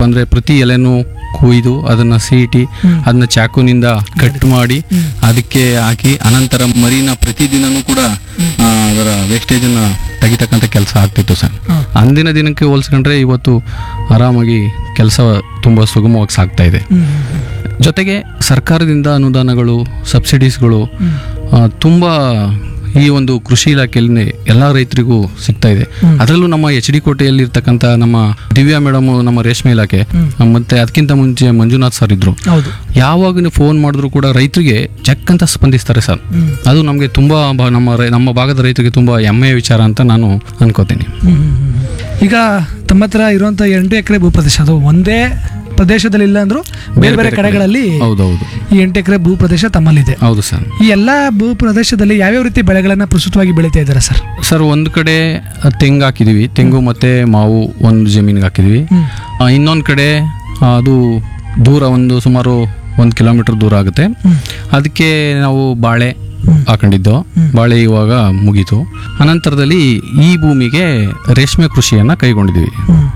ಅಂದ್ರೆ ಪ್ರತಿ ಎಲೆನೂ ಕೊಯ್ದು ಅದನ್ನ ಸೀಟಿ ಅದನ್ನ ಚಾಕುನಿಂದ ಕಟ್ ಮಾಡಿ ಅದಕ್ಕೆ ಹಾಕಿ ಅನಂತರ ಮರಿನ ಪ್ರತಿದಿನನೂ ಕೂಡ ಆ, ಅದರ ವೇಸ್ಟೇಜ್ ಅನ್ನ ತೆಗಿತಕ್ಕಂಥ ಕೆಲಸ ಆಗ್ತಿತ್ತು ಸರ್ ಅಂದಿನ ದಿನಕ್ಕೆ ಹೋಲಿಸ್ಕೊಂಡ್ರೆ ಇವತ್ತು ಆರಾಮಾಗಿ ಕೆಲಸ ತುಂಬಾ ಸುಗಮವಾಗಿ ಸಾಗ್ತಾ ಇದೆ ಜೊತೆಗೆ ಸರ್ಕಾರದಿಂದ ಅನುದಾನಗಳು ಸಬ್ಸಿಡೀಸ್ಗಳು ಆ, ತುಂಬ ಈ ಒಂದು ಕೃಷಿ ಇಲಾಖೆಯಲ್ಲಿ ಎಲ್ಲ ರೈತರಿಗೂ ಸಿಗ್ತಾ ಇದೆ ಅದರಲ್ಲೂ ನಮ್ಮ ಎಚ್ ಡಿ ಕೋಟೆಯಲ್ಲಿ ಇರ್ತಕ್ಕಂಥ ನಮ್ಮ ದಿವ್ಯಾ ಮೇಡಮ್ ನಮ್ಮ ರೇಷ್ಮೆ ಇಲಾಖೆ ಮತ್ತೆ ಅದಕ್ಕಿಂತ ಮುಂಚೆ ಮಂಜುನಾಥ್ ಸರ್ ಇದ್ರು ಹೌದು ಯಾವಾಗ ನೀವು ಫೋನ್ ಮಾಡಿದ್ರು ಕೂಡ ರೈತರಿಗೆ ಚೆಕ್ ಅಂತ ಸ್ಪಂದಿಸ್ತಾರೆ ಸರ್ ಅದು ನಮಗೆ ತುಂಬಾ ಬ- ನಮ್ಮ ರೈ- ನಮ್ಮ ಭಾಗದ ರೈತರಿಗೆ ತುಂಬಾ ಹೆಮ್ಮೆಯ ವಿಚಾರ ಅಂತ ನಾನು ಅನ್ಕೋತೀನಿ ಈಗ ತಮ್ಮ ಹತ್ರ ಇರುವಂತ ಎಂಟು ಎಕರೆ ಭೂಪ್ರದೇಶ ಅದು ಒಂದೇ ಪ್ರದೇಶದಲ್ಲಿ ಇಲ್ಲ ಅಂದ್ರೂ ಬೇರೆ ಬೇರೆ ಕಡೆಗಳಲ್ಲಿ ಹೌದೌದು ಈ ಎಂಟು ಎಕರೆ ಭೂ ಪ್ರದೇಶ ತಮ್ಮಲ್ಲಿದೆ ಹೌದು ಸರ್ ಈ ಎಲ್ಲಾ ಭೂ ಪ್ರದೇಶದಲ್ಲಿ ಯಾವ್ಯಾವ ರೀತಿ ಬೆಳೆಗಳನ್ನ ಪ್ರಸ್ತುತವಾಗಿ ಬೆಳೀತಾ ಇದ್ದಾರೆ ಸರ್ ಸರ್ ಒಂದು ಕಡೆ ತೆಂಗು ಹಾಕಿದೀವಿ ತೆಂಗು ಮತ್ತೆ ಮಾವು ಒಂದು ಜಮೀನಿಗೆ ಹಾಕಿದೀವಿ ಆ, ಇನ್ನೊಂದು ಕಡೆ ಆ, ಅದು ದೂರ ಒಂದು ಸುಮಾರು ಒಂದು ಕಿಲೋಮೀಟರ್ ದೂರ ಆಗುತ್ತೆ ಅದಕ್ಕೆ ನಾವು ಬಾಳೆ ಹಾಕೊಂಡಿದ್ದು ಬಾಳೆ ಇವಾಗ ಮುಗೀತು ಅನಂತರದಲ್ಲಿ ಈ ಭೂಮಿಗೆ ರೇಷ್ಮೆ ಕೃಷಿಯನ್ನ ಕೈಗೊಂಡಿದ್ದೀವಿ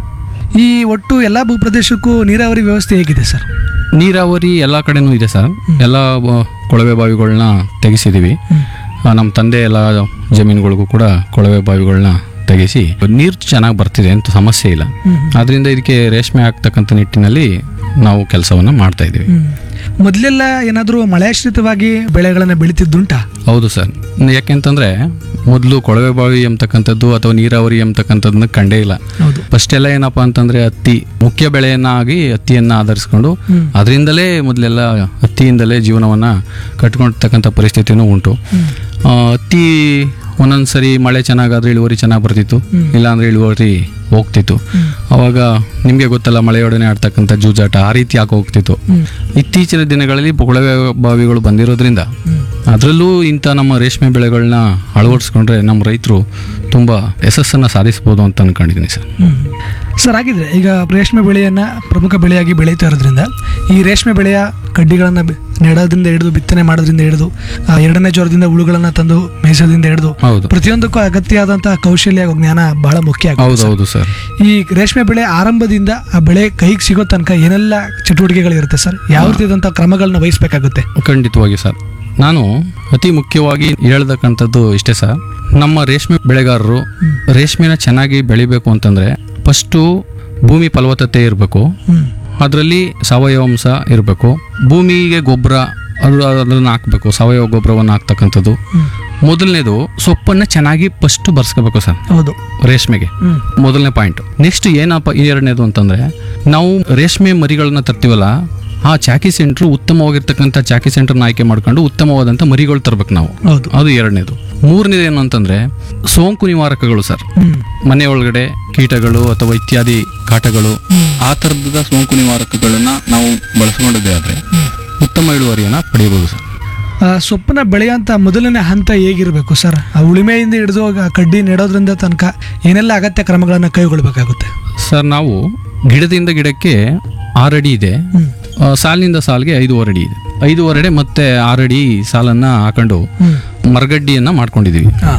ಈ ಒಟ್ಟು ಎಲ್ಲಾ ಭೂ ಪ್ರದೇಶಕ್ಕೂ ನೀರಾವರಿ ವ್ಯವಸ್ಥೆ ಹೇಗಿದೆ ಸರ್ ನೀರಾವರಿ ಎಲ್ಲ ಕಡೆನೂ ಇದೆ ಸರ್ ಎಲ್ಲ ಬ- ಕೊಳವೆ ಬಾವಿಗಳನ್ನ ತೆಗೆಸಿದೀವಿ ಆ, ನಮ್ಮ ತಂದೆ ಎಲ್ಲ ಜಮೀನುಗಳಿಗೂ ಕೂಡ ಕೊಳವೆ ಬಾವಿಗಳನ್ನ ತೆಗೆಸಿ ನೀರು ಚೆನ್ನಾಗಿ ಬರ್ತಿದೆ ಅಂತ ಸಮಸ್ಯೆ ಇಲ್ಲ ಆದ್ರಿಂದ ಇದಕ್ಕೆ ರೇಷ್ಮೆ ಆಗ್ತಕ್ಕಂಥ ನಿಟ್ಟಿನಲ್ಲಿ ನಾವು ಕೆಲಸವನ್ನ ಮಾಡ್ತಾ ಇದ್ದೀವಿ ಮೊದಲೆಲ್ಲ ಏನಾದರೂ ಮಳೆಯಾಶ್ರಿತವಾಗಿ ಬೆಳೆಗಳನ್ನ ಬೆಳೀತಿದ್ದುಂಟಾ ಹೌದು ಸರ್ ಯಾಕೆಂತಂದ್ರೆ ಮೊದಲು ಕೊಳವೆ ಬಾವಿ ಎಂಬತಕ್ಕಂಥದ್ದು ಅಥವಾ ನೀರಾವರಿ ಎಂಬತಕ್ಕಂಥದ್ದನ್ನ ಕಂಡೇ ಇಲ್ಲ ಹೌದು ಫಸ್ಟ್ ಎಲ್ಲ ಏನಪ್ಪಾ ಅಂತಂದ್ರೆ ಹತ್ತಿ ಮುಖ್ಯ ಬೆಳೆಯನ್ನಾಗಿ ಹತ್ತಿಯನ್ನ ಆಧರಿಸ್ಕೊಂಡು ಅದರಿಂದಲೇ ಮೊದಲೆಲ್ಲ ಹತ್ತಿಯಿಂದಲೇ ಜೀವನವನ್ನ ಕಟ್ಕೊಂಡಿರ್ತಕ್ಕಂಥ ಪರಿಸ್ಥಿತಿನೂ ಉಂಟು ಆ, ಹತ್ತಿ ಒಂದೊಂದ್ಸರಿ ಮಳೆ ಚೆನ್ನಾಗಾದ್ರೆ ಇಳುವರಿ ಚೆನ್ನಾಗಿ ಬರ್ತಿತ್ತು ಇಲ್ಲಾಂದ್ರೆ ಇಳುವರಿ ಹೋಗ್ತಿತ್ತು ಅವಾಗ ನಿಮಗೆ ಗೊತ್ತಲ್ಲ ಮಳೆಯೊಡನೆ ಆಡ್ತಕ್ಕಂಥ ಜೂಜಾಟ ಆ ರೀತಿ ಯಾಕೆ ಹೋಗ್ತಿತ್ತು ಇತ್ತೀಚಿನ ದಿನಗಳಲ್ಲಿ ಕೊಳವೆ ಬಾವಿಗಳು ಬಂದಿರೋದ್ರಿಂದ ಅದರಲ್ಲೂ ಇಂಥ ನಮ್ಮ ರೇಷ್ಮೆ ಬೆಳೆಗಳನ್ನ ಅಳವಡಿಸ್ಕೊಂಡ್ರೆ ನಮ್ಮ ರೈತರು ತುಂಬ ಯಶಸ್ಸನ್ನು ಸಾಧಿಸ್ಬೋದು ಅಂತ ಅನ್ಕೊಂಡಿದ್ದೀನಿ ಸರ್ ಸರ್ ಹಾಗಿದ್ರೆ ಈಗ ರೇಷ್ಮೆ ಬೆಳೆಯನ್ನ ಪ್ರಮುಖ ಬೆಳೆಯಾಗಿ ಬೆಳೀತಾ ಇರೋದ್ರಿಂದ ಈ ರೇಷ್ಮೆ ಬೆಳೆಯ ಕಡ್ಡಿಗಳನ್ನ ಬೆ- ನೆಡೋದ್ರಿಂದ ಹಿಡಿದು ಬಿತ್ತನೆ ಮಾಡೋದ್ರಿಂದ ಹಿಡಿದು ಆ, ಎರಡನೇ ಜ್ವರದಿಂದ ಹುಳುಗಳನ್ನ ತಂದು ಮೇಯಿಸೋದ್ರಿಂದ ಹಿಡಿದು ಹೌದು ಪ್ರತಿಯೊಂದಕ್ಕೂ ಅಗತ್ಯ ಆದಂತಹ ಕೌಶಲ್ಯ ಹಾಗೂ ಜ್ಞಾನ ಬಹಳ ಮುಖ್ಯ ಆಗುತ್ತೆ ಹೌದು ಹೌದು ಸರ್ ಈ ರೇಷ್ಮೆ ಬೆಳೆ ಆರಂಭದಿಂದ ಆ ಬೆಳೆ ಕೈಗೆ ಸಿಗೋ ತನಕ ಏನೆಲ್ಲ ಚಟುವಟಿಕೆಗಳಿರುತ್ತೆ ಸರ್ ಯಾವ ರೀತಿಯಾದಂತಹ ಕ್ರಮಗಳನ್ನ ವಹಿಸಬೇಕಾಗುತ್ತೆ ಖಂಡಿತವಾಗಿ ಸರ್ ನಾನು ಅತಿ ಮುಖ್ಯವಾಗಿ ಹೇಳ್ತಕ್ಕಂಥದ್ದು ಇಷ್ಟೇ ಸರ್ ನಮ್ಮ ರೇಷ್ಮೆ ಬೆಳೆಗಾರರು ರೇಷ್ಮೆನ ಚೆನ್ನಾಗಿ ಬೆಳಿಬೇಕು ಅಂತಂದ್ರೆ ಫಸ್ಟು ಭೂಮಿ ಫಲವತ್ತತೆ ಇರಬೇಕು ಹ್ಮ್ ಅದರಲ್ಲಿ ಸಾವಯವ ಅಂಶ ಇರಬೇಕು ಭೂಮಿಗೆ ಗೊಬ್ಬರ ಅದು ಅದನ್ನು ಹಾಕಬೇಕು ಸಾವಯವ ಗೊಬ್ಬರವನ್ನು ಹಾಕ್ತಕ್ಕಂಥದ್ದು ಮೊದಲನೇದು ಸೊಪ್ಪನ್ನು ಚೆನ್ನಾಗಿ ಫಸ್ಟ್ ಬರ್ಸ್ಕೋಬೇಕು ಸರ್ ಹೌದು ರೇಷ್ಮೆಗೆ ಹ್ಮ್ ಮೊದಲನೇ ಪಾಯಿಂಟ್ ನೆಕ್ಸ್ಟ್ ಏನಪ್ಪ ಈ ಎರಡನೇದು ಅಂತಂದ್ರೆ ನಾವು ರೇಷ್ಮೆ ಮರಿಗಳನ್ನ ತರ್ತೀವಲ್ಲ ಆ ಚಾಕಿ ಸೆಂಟ್ರ್ ಉತ್ತಮವಾಗಿರ್ತಕ್ಕಂಥ ಚಾಕಿ ಸೆಂಟರ್ನ ಆಯ್ಕೆ ಮಾಡ್ಕೊಂಡು ಉತ್ತಮವಾದಂಥ ಮರಿಗಳು ತರ್ಬೇಕು ನಾವು ಹೌದು ಅದು ಎರಡನೇದು ಮೂರನೇದು ಏನು ಅಂತಂದ್ರೆ ಸೋಂಕು ನಿವಾರಕಗಳು ಸರ್ ಹ್ಮ್ ಮನೆ ಒಳಗಡೆ ಕೀಟಗಳು ಅಥವಾ ಇತ್ಯಾದಿ ಕಾಟಗಳು ಆ ಥರದ ಸೋಂಕು ನಿವಾರಕಗಳನ್ನ ನಾವು ಬಳಸ್ಕೊಂಡಿದ್ದೆ ಆದ್ರೆ ಉತ್ತಮ ಇಳುವರಿಯನ್ನ ಪಡೆಯಬಹುದು ಸರ್ ಆ, ಸೊಪ್ಪನ್ನ ಬೆಳೆಯುವಂತ ಮೊದಲನೇ ಹಂತ ಹೇಗಿರಬೇಕು ಸರ್ ಆ ಉಳಿಮೆಯಿಂದ ಹಿಡಿದು ಆ ಕಡ್ಡಿ ನೆಡೋದ್ರಿಂದ ತನಕ ಏನೆಲ್ಲ ಅಗತ್ಯ ಕ್ರಮಗಳನ್ನ ಕೈಗೊಳ್ಳಬೇಕಾಗುತ್ತೆ ಸರ್ ನಾವು ಗಿಡದಿಂದ ಗಿಡಕ್ಕೆ ಆರಡಿ ಇದೆ ಹ್ಮ್ ಆ, ಸಾಲಿನಿಂದ ಸಾಲಿಗೆ ಐದೂವರೆ ಅಡಿ ಇದೆ ಐದೂವರೆ ಅಡಿ ಮತ್ತೆ ಆರಡಿ ಸಾಲನ್ನ ಹಾಕೊಂಡು ಹ್ಮ್ ಮರಗಡ್ಡಿಯನ್ನ ಮಾಡ್ಕೊಂಡಿದೀವಿ ಹಾ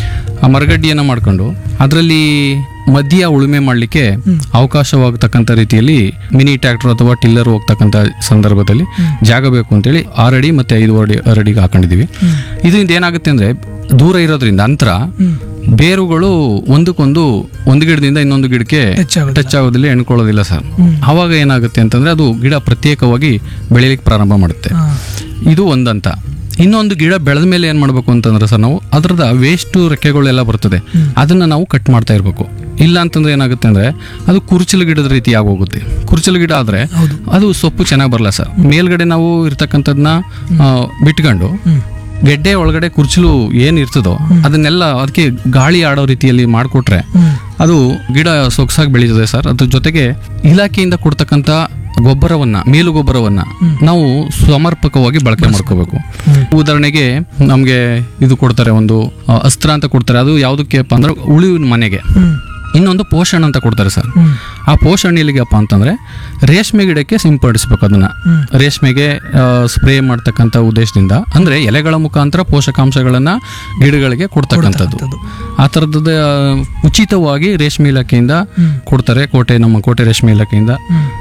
ಆ ಮರಗಡ್ಡಿಯನ್ನ ಮಾಡ್ಕೊಂಡು ಅದರಲ್ಲಿ ಮಧ್ಯ ಉಳುಮೆ ಮಾಡಲಿಕ್ಕೆ ಅವಕಾಶವಾಗತಕ್ಕಂಥ ರೀತಿಯಲ್ಲಿ ಮಿನಿ ಟ್ರ್ಯಾಕ್ಟರ್ ಅಥವಾ ಟಿಲ್ಲರ್ ಹೋಗ್ತಕ್ಕಂಥ ಸಂದರ್ಭದಲ್ಲಿ ಜಾಗ ಬೇಕು ಅಂತೇಳಿ ಆರಡಿ ಮತ್ತೆ ಐದೂವರೆ ಅರಡಿಗೆ ಹಾಕೊಂಡಿದೀವಿ ಇದರಿಂದ ಏನಾಗುತ್ತೆ ಅಂದ್ರೆ ದೂರ ಇರೋದ್ರಿಂದ ಅಂತರ ಹ್ಮ್ ಬೇರುಗಳು ಒಂದಕ್ಕೊಂದು ಒಂದು ಗಿಡದಿಂದ ಇನ್ನೊಂದು ಗಿಡಕ್ಕೆ ಹೆಚ್ಚಾಗುತ್ತೆ ಟಚ್ ಆಗೋದಿಲ್ಲ ಎಣ್ಕೊಳ್ಳೋದಿಲ್ಲ ಸರ್ ಹ್ಮ್. ಅವಾಗ ಏನಾಗುತ್ತೆ ಅಂತಂದ್ರೆ ಅದು ಗಿಡ ಪ್ರತ್ಯೇಕವಾಗಿ ಬೆಳೀಲಿಕ್ಕೆ ಪ್ರಾರಂಭ ಮಾಡುತ್ತೆ ಹಾ. ಇದು ಒಂದಂತ ಇನ್ನೊಂದು ಗಿಡ ಬೆಳೆದ ಮೇಲೆ ಏನು ಮಾಡಬೇಕು ಅಂತಂದ್ರೆ ಸರ್ ನಾವು ಅದರದ ವೇಸ್ಟ್ ರೆಕ್ಕೆಗಳೆಲ್ಲ ಬರ್ತದೆ ಅದನ್ನ ನಾವು ಕಟ್ ಮಾಡ್ತಾ ಇರಬೇಕು ಇಲ್ಲ ಅಂತಂದ್ರೆ ಏನಾಗುತ್ತೆ ಅಂದ್ರೆ ಅದು ಕುರ್ಚಲು ಗಿಡದ ರೀತಿ ಆಗೋಗುತ್ತೆ ಕುರ್ಚಲು ಗಿಡ ಆದ್ರೆ ಹೌದು ಅದು ಸೊಪ್ಪು ಚೆನ್ನಾಗಿ ಬರಲ್ಲ ಸರ್ ಮೇಲ್ಗಡೆ ನಾವು ಇರ್ತಕ್ಕಂಥದ್ನ ಆ, ಬಿಟ್ಕೊಂಡು ಹ್ಮ್ ಗೆಡ್ಡೆ ಒಳಗಡೆ ಕುರ್ಚಲು ಏನ್ ಇರ್ತದೋ ಅದನ್ನೆಲ್ಲ ಅದಕ್ಕೆ ಗಾಳಿ ಆಡೋ ರೀತಿಯಲ್ಲಿ ಮಾಡಿಕೊಟ್ರೆ ಹ್ಮ್ ಅದು ಗಿಡ ಸೊಗಸಾಗಿ ಬೆಳೀತದೆ ಸರ್ ಅದ್ರ ಜೊತೆಗೆ ಇಲಾಖೆಯಿಂದ ಕೊಡ್ತಕ್ಕಂಥ ಗೊಬ್ಬರವನ್ನ ಮೇಲು ಗೊಬ್ಬರವನ್ನ ನಾವು ಸಮರ್ಪಕವಾಗಿ ಬಳಕೆ ಮಾಡ್ಕೋಬೇಕು ಉದಾಹರಣೆಗೆ ನಮಗೆ ಇದು ಕೊಡ್ತಾರೆ ಒಂದು ಆ, ಅಸ್ತ್ರ ಅಂತ ಕೊಡ್ತಾರೆ ಅದು ಯಾವುದಕ್ಕೆಪ್ಪ ಅಂದ್ರೆ ಉಳಿವಿನ ಮನೆಗೆ ಹ್ಮ್ ಇನ್ನೊಂದು ಪೋಷಣ ಅಂತ ಕೊಡ್ತಾರೆ ಸರ್ ಹ್ಮ್ ಆ ಪೋಷಣ ಎಲ್ಲಿಗಪ್ಪ ಅಂತಂದ್ರೆ ರೇಷ್ಮೆ ಗಿಡಕ್ಕೆ ಸಿಂಪಡಿಸ್ಬೇಕು ಅದನ್ನ ಹ್ಮ್. ರೇಷ್ಮೆಗೆ ಸ್ಪ್ರೇ ಮಾಡ್ತಕ್ಕಂಥ ಉದ್ದೇಶದಿಂದ ಅಂದ್ರೆ ಎಲೆಗಳ ಮುಖಾಂತರ ಪೋಷಕಾಂಶಗಳನ್ನ ಗಿಡಗಳಿಗೆ ಕೊಡ್ತಕ್ಕಂಥದ್ದು ಕೊಡ್ತಕ್ಕಂಥದ್ದು. ಆ ಥರದ್ದು ಉಚಿತವಾಗಿ ರೇಷ್ಮೆ ಇಲಾಖೆಯಿಂದ ಕೊಡ್ತಾರೆ ಕೋಟೆ ನಮ್ಮ ಕೋಟೆ ರೇಷ್ಮೆ ಇಲಾಖೆಯಿಂದ